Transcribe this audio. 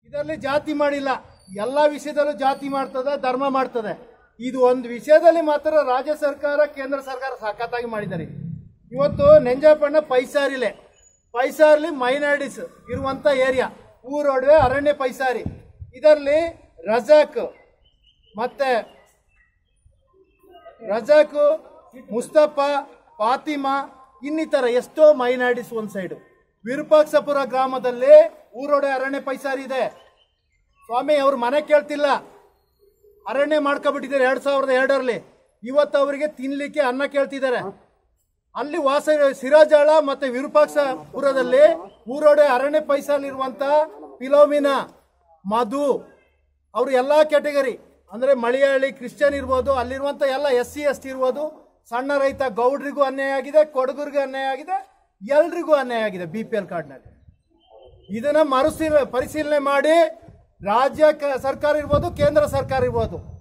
ಇದರಲ್ಲಿ ಜಾತಿ ಮಾಡಿಲ್ಲ ಎಲ್ಲ ವಿಷಯದಲ್ಲೂ ಜಾತಿ ಮಾಡ್ತದೆ ಧರ್ಮ ಮಾಡ್ತದೆ ಇದು ಒಂದು ವಿಷಯದಲ್ಲಿ ಮಾತ್ರ ರಾಜ್ಯ ಸರ್ಕಾರ ಕೇಂದ್ರ ಸರ್ಕಾರ ಸಖತ್ತಾಗಿ ಮಾಡಿದ್ದಾರೆ ಇವತ್ತು ನೆಂಜಾಪಣ್ಣ ಪೈಸಾರಿಲೆ ಪೈಸಾರ್ಲಿ ಮೈನಾರಿಟೀಸ್ ಇರುವಂತ ಏರಿಯಾ ಊರೊಡವೆ ಅರಣ್ಯ ಪೈಸಾರಿ ಇದರಲ್ಲಿ ರಜಾಕ್ ಮತ್ತೆ ರಜಾಕ್ ಮುಸ್ತಫಾ ಫಾತಿಮಾ ಇನ್ನಿತರ ಎಷ್ಟೋ ಮೈನಾರಿಟೀಸ್ ಒಂದ್ ಸೈಡು ವಿರೂಪಾಕ್ಷಪುರ ಗ್ರಾಮದಲ್ಲಿ ಊರೊಡೆ ಅರಣ್ಯ ಪೈಸಾರಿ ಇದೆ ಸ್ವಾಮಿ ಅವ್ರ ಮನೆ ಕೇಳ್ತಿಲ್ಲ ಅರಣ್ಯ ಮಾಡ್ಕೊಬಿಟ್ಟಿದ್ದಾರೆ ಎರಡ್ ಸಾವಿರದ ಎರಡರಲ್ಲಿ ಇವತ್ತು ಅವರಿಗೆ ತಿನ್ಲಿಕ್ಕೆ ಅನ್ನ ಕೇಳ್ತಿದ್ದಾರೆ ಅಲ್ಲಿ ವಾಸ ಸಿರಾಜಾಳ ಮತ್ತೆ ವಿರೂಪಾಕ್ಷಪುರದಲ್ಲಿ ಊರೊಡೆ ಅರಣ್ಯ ಪೈಸಲ್ಲಿರುವಂತ ಪಿಲೋಮಿನ ಮಧು ಅವರು ಎಲ್ಲಾ ಕ್ಯಾಟಗರಿ ಅಂದ್ರೆ ಮಲಯಾಳಿ ಕ್ರಿಶ್ಚಿಯನ್ ಇರ್ಬೋದು ಅಲ್ಲಿರುವಂತ ಎಲ್ಲ ಎಸ್ ಸಿ ಎಸ್ ಟಿ ಇರ್ಬೋದು ಸಣ್ಣ ರೈತ ಗೌಡ್ರಿಗೂ ಅನ್ಯಾಯ ಆಗಿದೆ ಕೊಡಗರಿಗೂ ಅನ್ಯಾಯ ಆಗಿದೆ ಎಲ್ರಿಗೂ ಅನ್ಯಾಯ ಆಗಿದೆ ಬಿ ಪಿ ಎಲ್ ಕಾರ್ಡ್ನಲ್ಲಿ ಇದನ್ನ ಮರುಸಿ ಪರಿಶೀಲನೆ ಮಾಡಿ ರಾಜ್ಯ ಕ- ಸರ್ಕಾರ ಇರ್ಬೋದು ಕೇಂದ್ರ ಸರ್ಕಾರ ಇರ್ಬೋದು